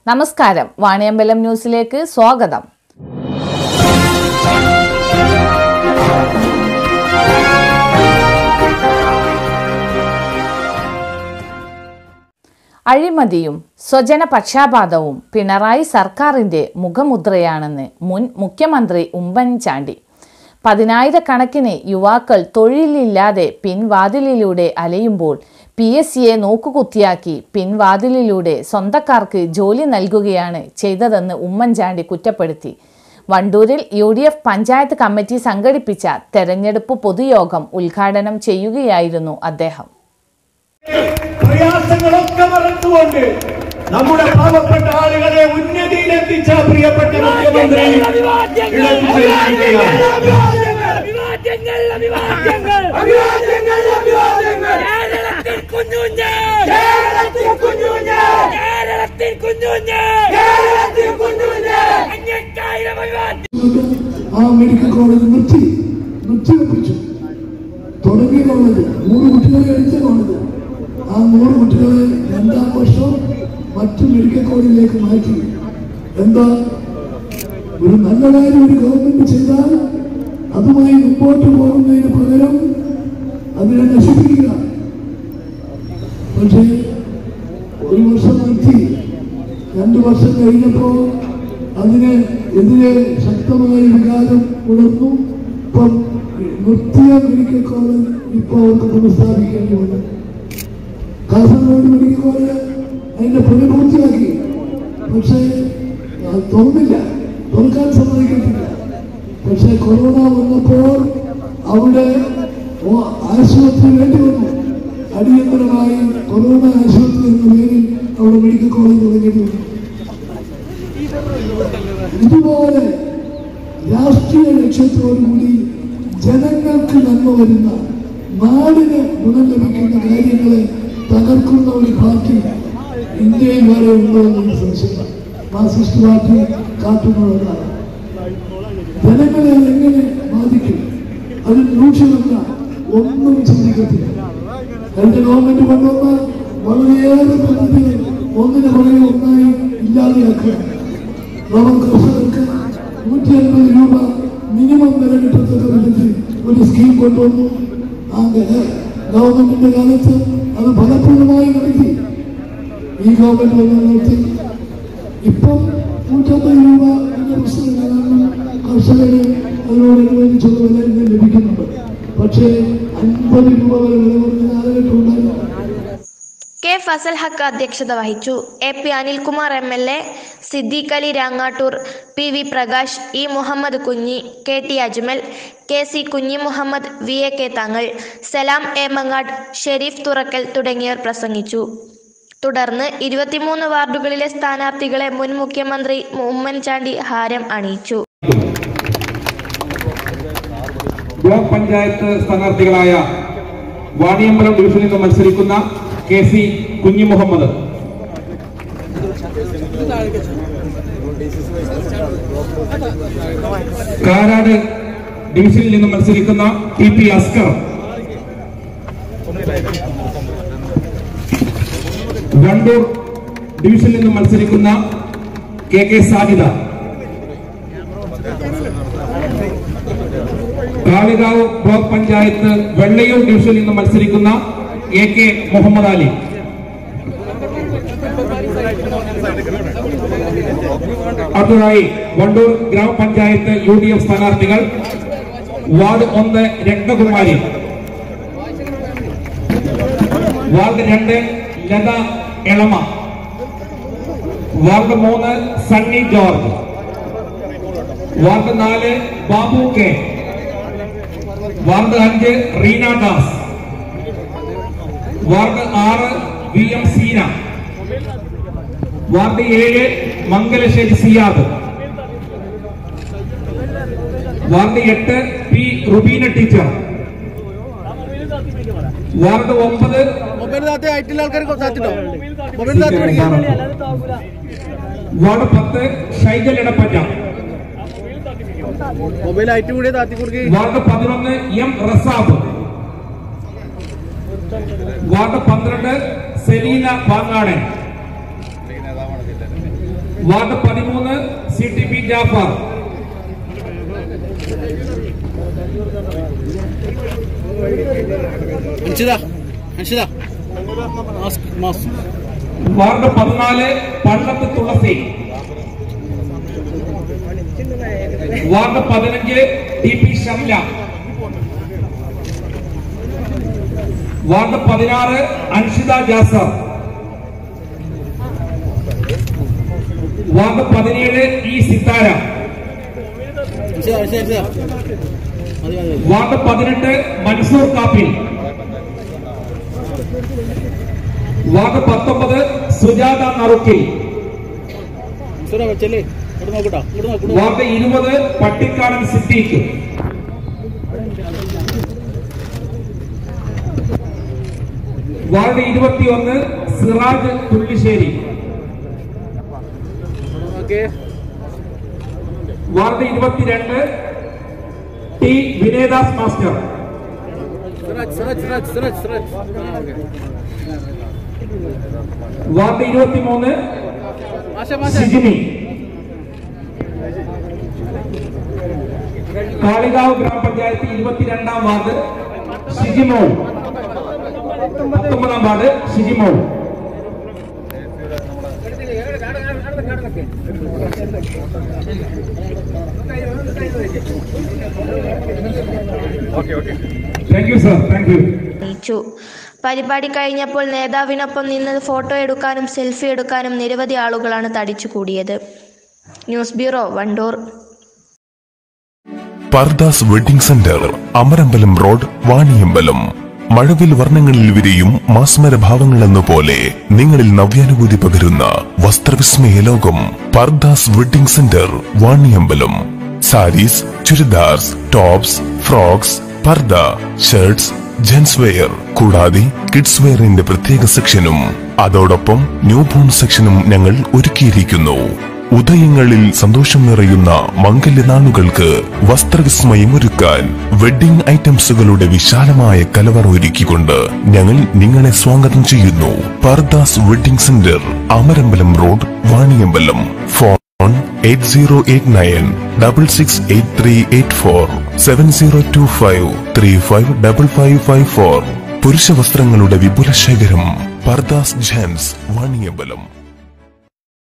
നമസ്കാരം വാണിയമ്പലം ന്യൂസിലേക്ക് സ്വാഗതം അഴിമതിയും സ്വജന പക്ഷാപാതവും പിണറായി സർക്കാരിന്റെ മുഖമുദ്രയാണെന്ന് മുൻ മുഖ്യമന്ത്രി ഉമ്മൻചാണ്ടി പതിനായിരക്കണക്കിന് യുവാക്കൾ തൊഴിലില്ലാതെ പിൻവാതിലിലൂടെ അലയുമ്പോൾ പി എസ് സിയെ നോക്കുകുത്തിയാക്കി പിൻവാതിലിലൂടെ സ്വന്തക്കാർക്ക് ജോലി നൽകുകയാണ് ചെയ്തതെന്ന് ഉമ്മൻചാണ്ടി കുറ്റപ്പെടുത്തി വണ്ടൂരിൽ U D F panchayat committee സംഘടിപ്പിച്ച തെരഞ്ഞെടുപ്പ് പൊതുയോഗം ഉദ്ഘാടനം ചെയ്യുകയായിരുന്നു അദ്ദേഹം പ്രയാസങ്ങളൊക്കെ മറന്നുകൊണ്ട് നമ്മുടെ പാവപ്പെട്ട ആളുകളെ ഉന്നതിയിലെത്തിച്ച പ്രിയപ്പെട്ട മുഖ്യമന്ത്രി ഇടതുചേർന്നിരിക്കുകയാണ്. അഭിവാദ്യങ്ങൾ അഭിവാദ്യങ്ങൾ അഭിവാദ്യങ്ങൾ അഭിവാദ്യങ്ങൾ കേരളത്തിൽ കുഞ്ഞുഞ്ഞ് കേരളത്തിൽ കുഞ്ഞുഞ്ഞ് കേരളത്തിൽ കുഞ്ഞുഞ്ഞ് കേരളത്തിൽ കുഞ്ഞുഞ്ഞ് അഞ്ഞൂറ്റായിരം അഭിവാദ്യം ആ മെഡിക്കൽ കോളേജ് നിർത്തി നിർത്തിവെപ്പിച്ചു തുടങ്ങിയ കോളേജ് നൂറ് കുട്ടികളെ എടുത്ത കോളേജ് ആ നൂറ് കുട്ടികളെ രണ്ടാം വർഷം മറ്റു മെഡിക്കൽ കോളേജിലേക്ക് മാറ്റി എന്താ ഒരു നല്ല കാര്യം ഒരു ഗവൺമെന്റ് ചെയ്താൽ അതുമായി മുമ്പോട്ട് പോകുന്നതിന് പകരം അതിനെ നശിപ്പിക്കുക പക്ഷേ ഒരു വർഷം നിർത്തി രണ്ടു വർഷം കഴിഞ്ഞപ്പോ അതിന് എതിരെ ശക്തമായ വികാരം ഉണർന്നു ഇപ്പം നിർത്തിയ മെഡിക്കൽ കോളേജ് ഇപ്പോൾ അവർക്ക് പുനഃസ്ഥാപിക്കേണ്ടി വന്നു കാസർഗോഡ് മെഡിക്കൽ കോളേജ് അതിന്റെ പുനഃപൂർത്തിയാക്കി പക്ഷേ അത് തുറന്നില്ല തുറക്കാൻ സമ്മതിക്കത്തില്ല പക്ഷേ കൊറോണ വന്നപ്പോൾ അവിടെ ഓ- ആശുപത്രി വേണ്ടി വന്നു അടിയന്തരമായി കൊറോണ ആശുപത്രി എന്ന പേരിൽ അവിടെ മെഡിക്കൽ കോളേജ് തുടങ്ങേണ്ടി വന്നു ഇതുപോലെ രാഷ്ട്രീയ ലക്ഷ്യത്തോടുകൂടി ജനങ്ങൾക്ക് നന്മ വരുന്ന നാടിന് ഗുണം ലഭിക്കുന്ന കാര്യങ്ങളെ തകർക്കുന്ന ഒരു പാർട്ടി ഇന്ത്യയിൽ വരെ ഉണ്ടോ എന്നൊരു സംശയം മാർക്സിസ്റ്റ് പാർട്ടി കാട്ടുന്നതാണ് ജനങ്ങളെ എങ്ങനെ ബാധിക്കും അതിന് രൂക്ഷമല്ല ഒന്നും ചിന്തിക്കത്തില്ല കഴിഞ്ഞ ഗവൺമെന്റ് കൊണ്ടുവന്ന വളരെയേറെ പദ്ധതികൾ ഒന്നിന് പുറകെ ഒന്നായി ഇല്ലാതെയാക്കുക നമ്മൾ കർഷകർക്ക് നൂറ്റി അൻപത് രൂപ മിനിമം വില കിട്ടത്തക്ക വിധത്തിൽ ഒരു സ്കീം കൊണ്ടുവന്നു ആ ഗ- ഗവൺമെന്റിന്റെ കാലത്ത് അത് ഫലപ്രദമായി നടത്തി ഈ ഗവൺമെന്റ് വന്ന നിർത്തി ഇപ്പം നൂറ്റമ്പത് രൂപ എന്ന പ്രശ്നം കാരണം കർഷകന് അതിനോടനുബന്ധിച്ചുള്ള വില ഇന്ന് ലഭിക്കുന്നുണ്ട് പക്ഷേ അൻപത് രൂപ വരെ വില കുറഞ്ഞ കാലഘട്ടം ഉണ്ടായിരുന്നു കെ ഫസൽ ഹക്ക് അധ്യക്ഷത വഹിച്ചു A P Anilkumar M L A Siddique Ali Rangattur P V Prakash E Muhammad Kunhi K T Ajmal K C Kunhi Muhammad V A K Thangal Salam A Mangad Sharif Thurakkal തുടങ്ങിയവർ പ്രസംഗിച്ചു തുടർന്ന് ഇരുപത്തിമൂന്ന് വാർഡുകളിലെ സ്ഥാനാർത്ഥികളെ മുൻ മുഖ്യമന്ത്രി ഉമ്മൻചാണ്ടി ഹാരം അണിയിച്ചു ബ്ലോക്ക് പഞ്ചായത്ത് സ്ഥാനാർത്ഥികളായ വാണിയമ്പലം ഡിവിഷനിൽ നിന്ന് മത്സരിക്കുന്ന കെ സി കുഞ്ഞി മുഹമ്മദ് കാരാട് ഡിവിഷനിൽ നിന്ന് മത്സരിക്കുന്ന ടി പി അസ്കർ വണ്ടൂർ ഡിവിഷനിൽ നിന്ന് മത്സരിക്കുന്ന K K Sajida Kalikavu block panchayat Vellayur ഡിവിഷനിൽ നിന്ന് മത്സരിക്കുന്ന എ കെ മുഹമ്മദ് അലി അടുത്തതായി വണ്ടൂർ ഗ്രാമപഞ്ചായത്ത് യു ഡി എഫ് സ്ഥാനാർത്ഥികൾ വാർഡ് ഒന്ന് രത്നകുമാരി വാർഡ് രണ്ട് ലത എളമ വാർഡ് മൂന്ന് സണ്ണി ജോർജ് വാർഡ് നാല് ബാബു കെ വാർഡ് അഞ്ച് റീന ദാസ് വാർഡ് ആറ് വി എം സീന വാർഡ് ഏഴ് മംഗലശ്ശേരി സിയാദ് വാർഡ് എട്ട് പി റുബീന ടീച്ചർ വാർഡ് ഒമ്പത് മൊബൈൽ താത്തി ആയിട്ടുള്ള ആൾക്കാർക്ക് താത്തിട്ടോ മൊബൈൽ താത്തി പിടിക്കുക വാർഡ് പത്ത് ഷൈജൽ ഇടപ്പറ്റ മൊബൈൽ ആയിട്ട് കൂടി താത്തി കൊടുക്കുക വാർഡ് പതിനൊന്ന് എം റസാബ് വാർഡ് പന്ത്രണ്ട് സെലീന പാങ്ങാടൻ വാർഡ് പതിമൂന്ന് C T P Jafar Anshitha Anshitha mask mask ward പതിനാല് പള്ളത്ത് തുളസി വാർഡ് പതിനഞ്ച് ടി പി ഷംല വാർഡ് പതിനാറ് അൻഷിത ജാസർ വാർഡ് പതിനേഴ് ഇ സിത്താര അൻഷിത അൻഷിത അൻഷിത മതി മതി മതി വാർഡ് പതിനെട്ട് മൻസൂർ കാപ്പിൽ വാർഡ് പത്തൊമ്പത് സുജാത നറുക്കിൽ അൻഷിത ചെല്ലേ ഇങ്ങോട്ട് നോക്കട്ടോ ഇങ്ങോട്ട് നോക്കൂ വാർഡ് ഇരുപത് പട്ടിക്കാടൻ സിദ്ദീഖ് വാർഡ് ഇരുപത്തിയൊന്ന് സിറാജ് തുള്ളിശ്ശേരി ഓക്കെ വാർഡ് ഇരുപത്തിരണ്ട് ടി വിനയദാസ് മാസ്റ്റർ സിറാജ് സിറാജ് സിറാജ് സിറാജ് സിറാജ് ആ ഓക്കെ വാർഡ് ഇരുപത്തിമൂന്ന് മാഷ മാഷ ഷിജിനി കാളികാവ് ഗ്രാമപഞ്ചായത്ത് ഇരുപത്തിരണ്ടാം വാർഡ് ഷിജിമോൾ പത്തൊമ്പതാം ward Shijimol thank you sir thank you അറിയിച്ചു പരിപാടി കഴിഞ്ഞപ്പോൾ നേതാവിനൊപ്പം നിന്ന് ഫോട്ടോ എടുക്കാനും സെൽഫി എടുക്കാനും നിരവധി ആളുകളാണ് തടിച്ചുകൂടിയത് news bureau Wandoor Pardas wedding centre Amarambalam road Vaniyambalam മഴവിൽ വർണ്ണങ്ങളിൽ വിരിയും മാസ്മര ഭാവങ്ങളെന്ന പോലെ നിങ്ങളിൽ നവ്യാനുഭൂതി പകരുന്ന വസ്ത്രവിസ്മയ ലോകം Pardas wedding centre Vaniyambalam saris churidars tops frocks പർദ ഷർട്ട്സ് ജെൻസ് വെയർ കൂടാതെ കിഡ്സ് വെയറിന്റെ പ്രത്യേക സെക്ഷനും അതോടൊപ്പം ന്യൂ ബോൺ സെക്ഷനും ഞങ്ങൾ ഒരുക്കിയിരിക്കുന്നു ഉദയങ്ങളിൽ സന്തോഷം നിറയുന്ന മംഗല്യനാളുകൾക്ക് വസ്ത്രവിസ്മയം ഒരുക്കാൻ വെഡിംഗ് ഐറ്റംസുകളുടെ വിശാലമായ കലവറ ഒരുക്കിക്കൊണ്ട് ഞങ്ങൾ നിങ്ങളെ സ്വാഗതം ചെയ്യുന്നു Pardas wedding centre Amarambalam road Vaniyambalam phone eight zero eight nine double six eight three eight four seven zero two five three five double five five four പുരുഷ വസ്ത്രങ്ങളുടെ വിപുല ശേഖരം പർദാസ് ജെൻസ് വാണിയമ്പലം